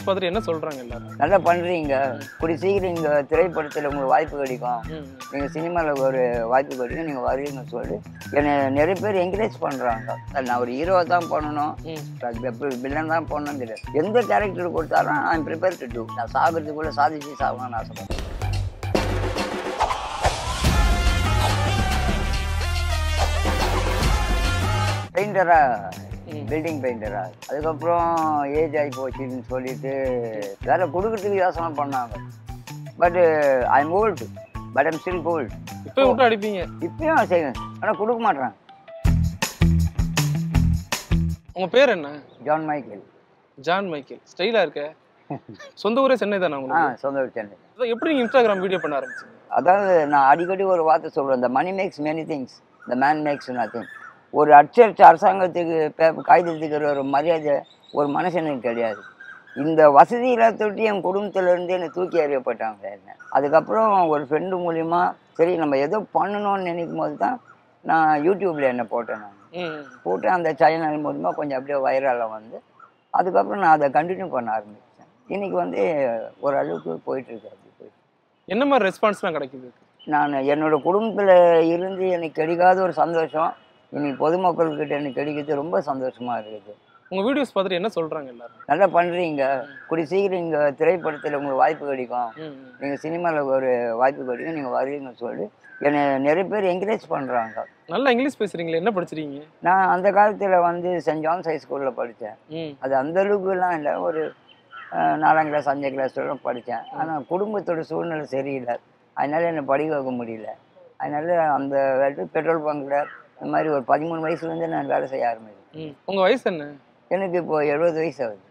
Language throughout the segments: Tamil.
பார்த்துட்டு என்ன சொல்றாங்க எல்லாரும் நல்லா பண்ணுறீங்க கூடி சீக்கிரம் இங்கே திரைப்படத்தில் உங்களுக்கு வாய்ப்பு கிடைக்கும் ம், நீங்கள் சினிமாவில் ஒரு வாய்ப்பு கிடைக்கும் நீங்கள் வருவீங்கன்னு சொல்லி என்னை நிறைய பேர் என்கரேஜ் பண்ணுறாங்க நான் ஒரு ஹீரோவை தான் பண்ணணும் ம். வில்லன் தான் பண்ணணும் தெரியாது எந்த கேரக்டர் கொடுத்தாலும் ஐம் ப்ரிப்பேர் டு டூ நான் சாகிறதுக்குள்ளே சாதிச்சு சாகணும்னு ஆசைப்படுறேன் பெயிண்டரா ம். பில்டிங் பெயிண்டரா அதுக்கப்புறம் ஏஜ் ஆகி போச்சுன்னு சொல்லிட்டு வேலை கொடுக்கறதுக்கு யோசனை பண்ணாங்க but I'm old but I'm still gold இப்போ விட்டு அடிப்பீங்க இப்பயும் செய்வேன் ஆனால் கொடுக்க மாட்டேறேன் உங்க பேர் என்ன ஜான் மைக்கேல் ஜான் மைக்கேல் ஸ்டைலா இருக்க சொந்த ஊரே சென்னை தானே ஆ உங்களுக்கு சொந்த ஊர் சென்னை அதான் எப்படி நீங்க இன்ஸ்டாகிராம் வீடியோ பண்ண ஆரம்பிச்சீங்க அதாவது நான் அடிக்கடி ஒரு வார்த்தை சொல்கிறேன் இந்த மணி மேக்ஸ் மெனி திங்ஸ் இந்த மேன் மேக்ஸ் நத்திங் ஒரு அச்சடிச்ச அரசாங்கத்துக்கு பே- காகிதத்துக்கு ஒரு மரியாதை ஒரு மனுஷனுக்கு கிடையாது இந்த வசதியில் தொட்டி என் குடும்பத்திலேருந்து என்னை தூக்கி எறியப்பட்டாங்க என்ன அதுக்கப்புறம் ஒரு ஃப்ரெண்டு மூலிமா சரி நம்ம ஏதோ பண்ணணும்னு நினைக்கும் போது தான் நான் யூடியூப்பில் என்ன போட்டேன் நான் ம் போட்டு அந்த சேனல் மூலிமா கொஞ்சம் அப்படியே வைரலாக வந்து அதுக்கப்புறம் நான் அதை கண்டினியூ பண்ண ஆரம்பித்தேன் இன்னைக்கு வந்து ஓரளவுக்கு போயிட்டுருக்கு அப்படி போயிட்டு என்ன மாதிரி ரெஸ்பான்ஸ்லாம் கிடைக்குது நான் என்னோட குடும்பத்தில் இருந்து எனக்கு கிடைக்காத ஒரு சந்தோஷம் இன்னைக்கு பொதுமக்கள்கிட்ட எனக்கு கிடைக்கிறது ரொம்ப சந்தோஷமா இருக்குது உங்க வீடியோஸ் பார்த்துட்டு என்ன சொல்றாங்க எல்லாரும் நல்லா பண்ணுறீங்க கூடி சீக்கிரம் இங்கே திரைப்படத்தில் உங்களுக்கு வாய்ப்பு கிடைக்கும் ம், ம். நீங்கள் சினிமாவில் ஒரு வாய்ப்பு கிடைக்கும் நீங்கள் வருவீங்கன்னு சொல்லி என்னை நிறைய பேர் என்கரேஜ் பண்ணுறாங்க நல்லா இங்கிலீஷ் பேசுறீங்களே என்ன படிச்சிருக்கீங்க நான் அந்த காலத்தில் வந்து சென்ட் ஜான்ஸ் ஹை ஸ்கூலில் படித்தேன் ம் அது அந்த அளவுக்குலாம் இல்லை ஒரு அஹ், நாலாம் கிளாஸ் அஞ்சாம் கிளாஸ் வரைக்கும் படித்தேன் ஆனால் குடும்பத்தோட சூழ்நிலை சரியில்லை அதனால என்னை படிக்க வைக்க முடியல அதனால அந்த வேலை பெட்ரோல் பங்கில் இந்த மாதிரி ஒரு பதிமூணு வயசுலேருந்து நான் வேலை செய்ய ஆரம்பிச்சேன் ம் உங்க வயசு என்ன எனக்கு இப்போ எழுபது வயசு ஆகுது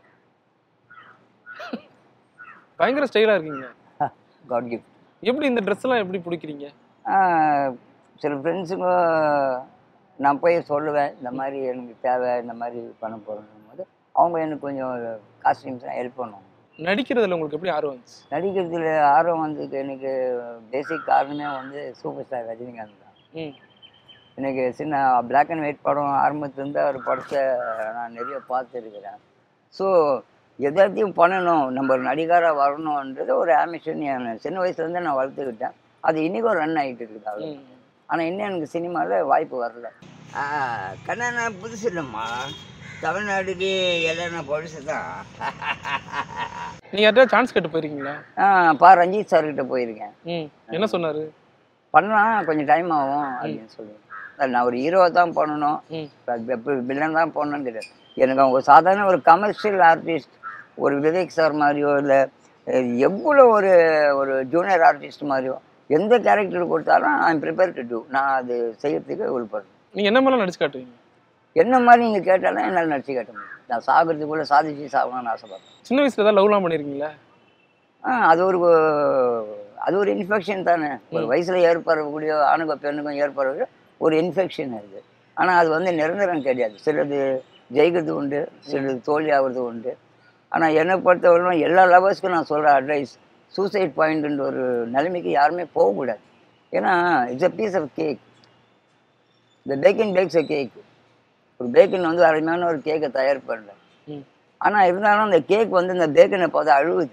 பயங்கர ஸ்டைலா இருக்கீங்க காட் கிஃப்ட் எப்படி இந்த ட்ரெஸ் எல்லாம் எப்படி பிடிக்கிறீங்க சில ஃப்ரெண்ட்ஸுங்க நான் போய் சொல்லுவேன் இந்த மாதிரி எனக்கு தேவை இந்த மாதிரி பண்ண போகிறோம் போது அவங்க எனக்கு கொஞ்சம் காஸ்டியூம்ஸ்லாம் ஹெல்ப் பண்ணுவாங்க நடிக்கிறதுல உங்களுக்கு எப்படி ஆர்வம் வந்துச்சு நடிக்கிறதுல ஆர்வம் வந்ததுக்கு எனக்கு பேசிக் காரணமே வந்து சூப்பர் ஸ்டார் ரஜினிகாந்த் தான் ம் எனக்கு சின்ன பிளாக் அண்ட் ஒயிட் படம் ஆரம்பத்துலேருந்து அவர் படத்தை நான் நிறைய பார்த்துருக்கிறேன் ஸோ எதாத்தையும் பண்ணணும் நம்ம ஒரு நடிகராக வரணுன்றது ஒரு ஆம்பிஷன் என் சின்ன வயசுலேருந்து நான் வளர்த்துக்கிட்டேன் அது இன்றைக்கும் ரன் ஆகிட்டு இருக்குது அவ்வளோ ம். ஆனால் இன்னும் எனக்கு சினிமாவில் வாய்ப்பு வரல கண்ணா நான் புதுசு இல்லைம்மா தமிழ்நாடுக்கு எல்லாம் நான் பொழுசு தான் நீங்க யார்கிட்ட சான்ஸ் கேட்டு போயிருக்கீங்களா பா ரஞ்சித் சார்கிட்ட போயிருக்கேன் ம் என்ன சொன்னாரு பண்ணலாம் கொஞ்சம் டைம் ஆகும் அப்படின்னு சொல்லி அது நான் ஒரு ஹீரோவை தான் பண்ணணும் ம் வில்லன் தான் பண்ணணும்னு கிடையாது எனக்கு அவங்க சாதாரண ஒரு கமர்ஷியல் ஆர்டிஸ்ட் ஒரு விவேக் சார் மாதிரியோ இல்லை எவ்வளோ ஒரு ஒரு ஜூனியர் ஆர்டிஸ்ட் மாதிரியோ எந்த கேரக்டர் கொடுத்தாலும் ஐம் ப்ரிப்பேர் டு டூ நான் அது செய்யறதுக்கு உள்படுறேன் நீங்க என்ன மாதிரிலாம் நடிச்சு காட்டுவீங்க என்ன மாதிரி நீங்கள் கேட்டாலும் என்னால் நடிச்சு காட்ட முடியும் நான் சாகிறதுக்குள்ளே சாதிச்சு சாகணும்னு ஆசைப்படுறேன் சின்ன வயசுல ஏதாவது லவ்லாம் பண்ணிருக்கீங்களா ஆ அது ஒரு அது ஒரு இன்ஃபெக்ஷன் தானே ஒரு வயசில் ஏற்படக்கூடிய ஆணுக்கும் பெண்ணுக்கும் ஏற்படக்கூடிய ஒரு இன்ஃபெக்ஷன் அது ஆனால் அது வந்து நிரந்தரம் கிடையாது சிலது ஜெயிக்கிறது உண்டு சிலது தோல்வி ஆகிறது உண்டு ஆனால் என்னை பொறுத்தவரைக்கும் எல்லா லவர்ஸ்க்கும் நான் சொல்கிற அட்வைஸ் சூசைட் பாயிண்ட்ன்ற ஒரு நிலைமைக்கு யாருமே போகக்கூடாது ஏன்னா it's a piece of cake இந்த பேக்கிங் பேக்ஸ் அ கேக் ஒரு பேக்கன் வந்து அருமையான ஒரு கேக்கை தயார் பண்ணுறேன் ம் ஆனால் இருந்தாலும் அந்த கேக் வந்து இந்த பேக்கனை பார்த்து அழுவுது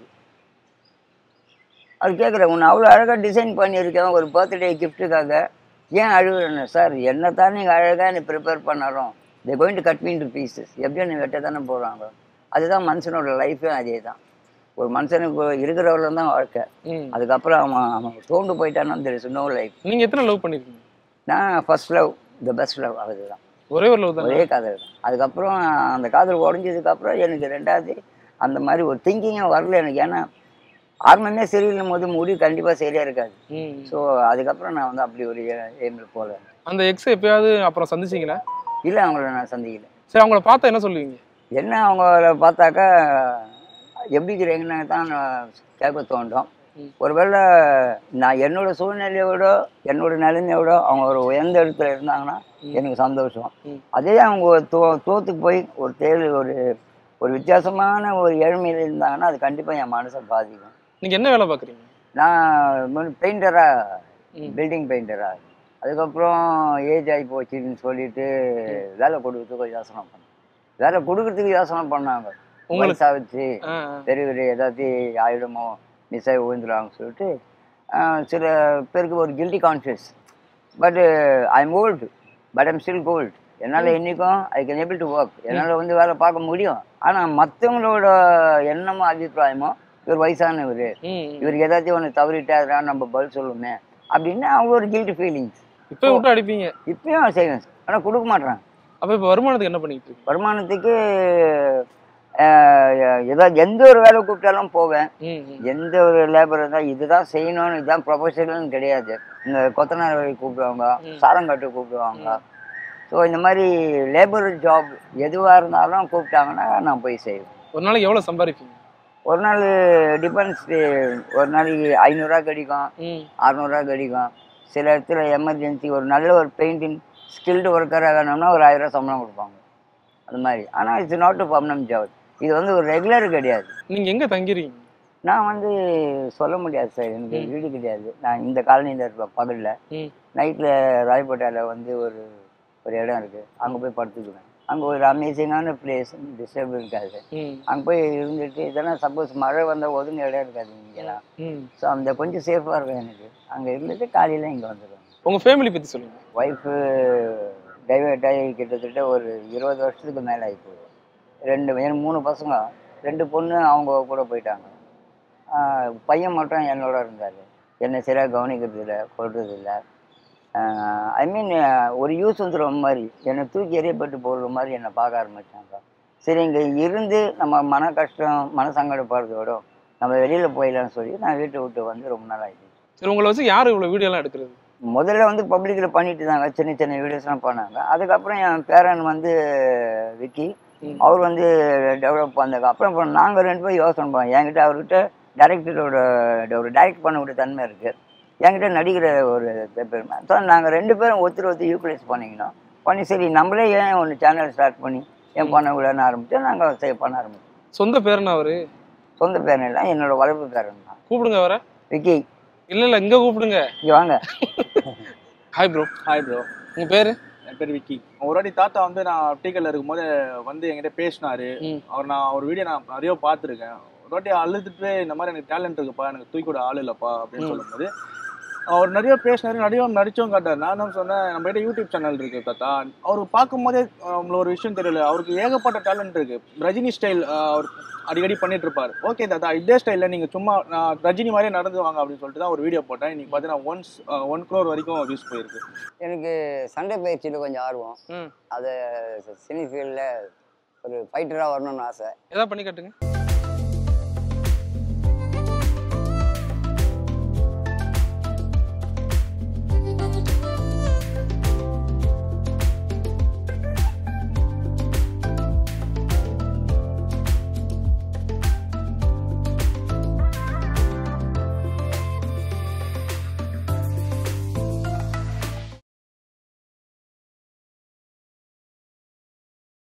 அது கேட்குறேன் உன்னை அவ்வளோ அழகாக டிசைன் பண்ணியிருக்கேன் ஒரு பர்த்டே கிஃப்ட்டுக்காக ஏன் அழுகுறேன்னு சார் என்ன தான் நீங்கள் அழகாக நீ ப்ரிப்பேர் பண்ணாலும் தே கோயிங் டு கட் மீன் டு பீசஸ் எப்படி நீ வெட்ட தானே போகிறாங்க அதுதான் மனுஷனோட லைஃபே அதே தான் ஒரு மனுஷனுக்கு இருக்கிறவரை தான் வாழ்க்கை ம் அதுக்கப்புறம் அவன் அவன் தோண்டு போயிட்டான்னா தெர் இஸ் நோ லைஃப் நீங்க எத்தனை லவ் பண்ணிருக்கீங்க நான் first love the best love அதுதான் ஒரே ஒரு லவ் தானே ஒரே காதல் தான் அதுக்கப்புறம் அந்த காதல் உடஞ்சதுக்கப்புறம் எனக்கு ரெண்டாவது அந்த மாதிரி ஒரு திங்கிங்கே வரல எனக்கு ஏன்னா ஆரம்பமே சரியில்லும் போது முடி கண்டிப்பாக சரியாக இருக்காது ம் ஸோ அதுக்கப்புறம் நான் வந்து அப்படி ஒரு எய்மில் போகல அந்த எக்ஸ் எப்பயாவது அப்புறம் சந்திச்சீங்களா இல்லை அவங்கள நான் சந்திக்கல சரி அவங்கள பார்த்தா என்ன சொல்லுவீங்க என்ன அவங்கள பார்த்தாக்கா எப்படி இருக்கிறீங்கன்னு தான் நான் கேட்க தோண்டும் ம். ஒருவேளை நான் என்னோட சூழ்நிலையோட என்னோட நிலைமையோட அவங்க ஒரு உயர்ந்த இடத்துல இருந்தாங்கன்னா எனக்கு சந்தோஷம் ம். அதே அவங்க தோ தோத்துக்கு போய் ஒரு தேள் ஒரு ஒரு வித்தியாசமான ஒரு ஏழ்மையில் இருந்தாங்கன்னா அது கண்டிப்பாக என் மனசை பாதிக்கும் நீங்க என்ன வேலை பாக்குறீங்க நான் பெயிண்டராக ம். பில்டிங் பெயிண்டராக அதுக்கப்புறம் ஏஜ் ஆகி போச்சுன்னு சொல்லிட்டு வேலை கொடுக்கறதுக்கு யோசனை பண்ணேன் வேலை கொடுக்கறதுக்கு யோசனை பண்ணாங்க உங்களுக்கு வயசாகுச்சு ஆ, பெரிய பெரிய ஏதாச்சும் ஆயிடுமோ மிஸ் ஆகி விழுந்துருவாங்கன்னு சொல்லிட்டு ஆஹ், சில பேருக்கு ஒரு guilty conscious but I am old but I'm still gold என்னால் என்றைக்கும் I can able to work என்னால் வந்து வேலை பார்க்க முடியும் ஆனால் மற்றவங்களோட எண்ணமும் அபிப்பிராயமோ இவர் வயசானவர் ம். இவருக்கு ஏதாச்சும் ஒன்று தவறிட்டாரா நம்ம பதில் சொல்லுமே அப்படின்னு அவங்க ஒரு கில்ட்டி ஃபீலிங்ஸ் இப்ப விட்டு அடிப்பீங்க இப்பயும் செய்வேன் ஆனால் கொடுக்க மாட்றாங்க அப்ப இப்ப வருமானத்துக்கு என்ன பண்ணிட்டு இருக்கீங்க வருமானத்துக்கு ஆஹ், ஏதாவது எந்த ஒரு வேலை கூப்பிட்டாலும் போவேன் ம், ம். எந்த ஒரு லேபர் இருந்தால் இதுதான் செய்யணும்னு இதுதான் ப்ரொஃபஷனல்னு கிடையாது இந்த கொத்தனார் வேலை கூப்பிடுவாங்க ம். சாரங்காட்டு கூப்பிடுவாங்க ஸோ இந்த மாதிரி லேபர் ஜாப் எதுவாக இருந்தாலும் கூப்பிட்டாங்கன்னா நான் போய் செய்வேன் ஒரு நாளைக்கு எவ்வளவு சம்பாதிப்பீங்க ஒரு நாள் டிபெண்ட்ஸ் ஒரு நாளைக்கு ஐநூறுரூவா கிடைக்கும் ம். அறநூறுவா கிடைக்கும் சில இடத்துல எமர்ஜென்சி ஒரு நல்ல ஒரு பெயிண்டிங் ஸ்கில்டு ஒர்க்கராக வேணும்னா ஒரு ஆயிரம் ரூபாய் சம்பளம் கொடுப்பாங்க அது மாதிரி ஆனால் it's not too permanent job இது வந்து ஒரு ரெகுலர் கிடையாது நீங்க எங்க தங்கிறீங்க நான் வந்து சொல்ல முடியாது சார் எனக்கு ம். வீடு கிடையாது நான் இந்த காலனியில் இருப்பேன் பகலில் ம். நைட்டில் ராயப்பேட்டையில் வந்து ஒரு ஒரு இடம் இருக்குது அங்கே போய் படுத்துக்குவேன் அங்கே ஒரு அமேசிங்கான பிளேஸ் டிஸ்டர்ப் இருக்காது ம். அங்கே போய் இருந்துட்டு இதெல்லாம் சப்போஸ் மழை வந்தால் ஒதுங்க இடம் இருக்காது இங்கெல்லாம் ம். ஸோ அந்த கொஞ்சம் சேஃபாக இருக்கும் எனக்கு அங்கே இருந்துட்டு காலையில் இங்கே வந்துடுவேன் உங்க ஃபேமிலி பத்தி சொல்லுங்க ஒய்ஃபு டைவர்ட் ஆகி கிட்டத்தட்ட ஒரு இருபது வருஷத்துக்கு மேலே ஆகி போகுது ரெண்டு எனக்கு மூணு பசங்க ரெண்டு பொண்ணு அவங்க கூட போயிட்டாங்க ஆஹ் பையன் மட்டும் என்னோட இருந்தார் என்னை சரியாக கவனிக்கிறது இல்லை கொள்றது இல்லை ஐ மீன் ஒரு யூஸ் வந்துடுற மாதிரி என்னை தூக்கி எறியப்பட்டு போடுற மாதிரி என்னை பார்க்க ஆரம்பித்தாங்க சரி இங்கே இருந்து நம்ம மன கஷ்டம் மன சங்கடப்படுறதோட நம்ம வெளியில் போயிடலாம்னு சொல்லி நான் வீட்டை விட்டு வந்து ரொம்ப நாள் ஆகிடுச்சு சரி உங்களை வச்சு யாரு இவ்வளவு வீடியோ எல்லாம் எடுக்கிறது முதல்ல வந்து பப்ளிக்கில் பண்ணிட்டு இருந்தாங்க சின்ன சின்ன வீடியோஸ்லாம் பண்ணாங்க அதுக்கப்புறம் என் பேரன் வந்து விக்கி ம். அவர் வந்து டெவலப் பண்ணதுக்கு அப்புறம் அப்புறம் நாங்கள் ரெண்டு பேரும் யோசனை பண்ணோம் என்கிட்ட அவர்கிட்ட டைரக்டரோட ஒரு டைரக்ட் பண்ணக்கூடிய தன்மை இருக்குது என்கிட்ட நடிக்கிற ஒரு பெருமை ஸோ நாங்கள் ரெண்டு பேரும் ஒருத்தர் ஒருத்தர் யூட்டிலைஸ் பண்ணிக்கணும் பண்ணி சரி நம்மளே ஏன் ஒன்று சேனல் ஸ்டார்ட் பண்ணி ஏன் பண்ணக்கூடாதுன்னு ஆரம்பிச்சு நாங்கள் சரி பண்ண ஆரம்பிச்சோம் சொந்த பேருனா அவரு சொந்த பேரன் இல்லை என்னோட வளர்ப்பு பேரன் தான் கூப்பிடுங்க வர விக்கி இல்ல இல்ல இங்க கூப்பிடுங்க இங்கே வாங்க ஹாய் ப்ரோ ஹாய் ப்ரோ உங்க பேரு என் பேர் விக்கி ஒரு வாட்டி தாத்தா வந்து நான் டீக்கல்ல இருக்கும்போது வந்து என்கிட்ட பேசினாரு ம். அவர் நான் ஒரு வீடியோ நான் நிறைய பார்த்துருக்கேன் ஒரு வாட்டி அழுதுட்டு இந்த மாதிரி எனக்கு டேலண்ட் இருக்குப்பா எனக்கு தூக்கி விட ஆள் இல்லப்பா அப்படின்னு ம். சொல்லும்போது அவர் நிறைய பேசினாரு நிறைய நடிச்சும் காட்டாரு நான் தான் சொன்னேன் நம்ம கிட்ட யூடியூப் சேனல் இருக்கு தாத்தா அவருக்கு பார்க்கும்போதே நம்மள ஒரு விஷயம் தெரியல அவருக்கு ஏகப்பட்ட டேலண்ட் இருக்கு ரஜினி ஸ்டைல் அவர் அடிக்கடி பண்ணிட்டு இருப்பாரு ஓகே தாத்தா இதே ஸ்டைல்ல நீங்க சும்மா நான் ரஜினி மாதிரியே நடந்து வாங்க அப்படின்னு சொல்லிட்டு தான் ஒரு வீடியோ போட்டேன் இன்னைக்கு பார்த்தீங்கன்னா ஒன்ஸ் ஒன் க்ரோர் வரைக்கும் வியூஸ் போயிருக்கு எனக்கு சண்டை பயிற்சியில் கொஞ்சம் ஆர்வம் ம். அதை சினி ஃபீல்டில் ஒரு ஃபைட்டராக வரணும்னு ஆசை ஏதாவது பண்ணி காட்டுங்க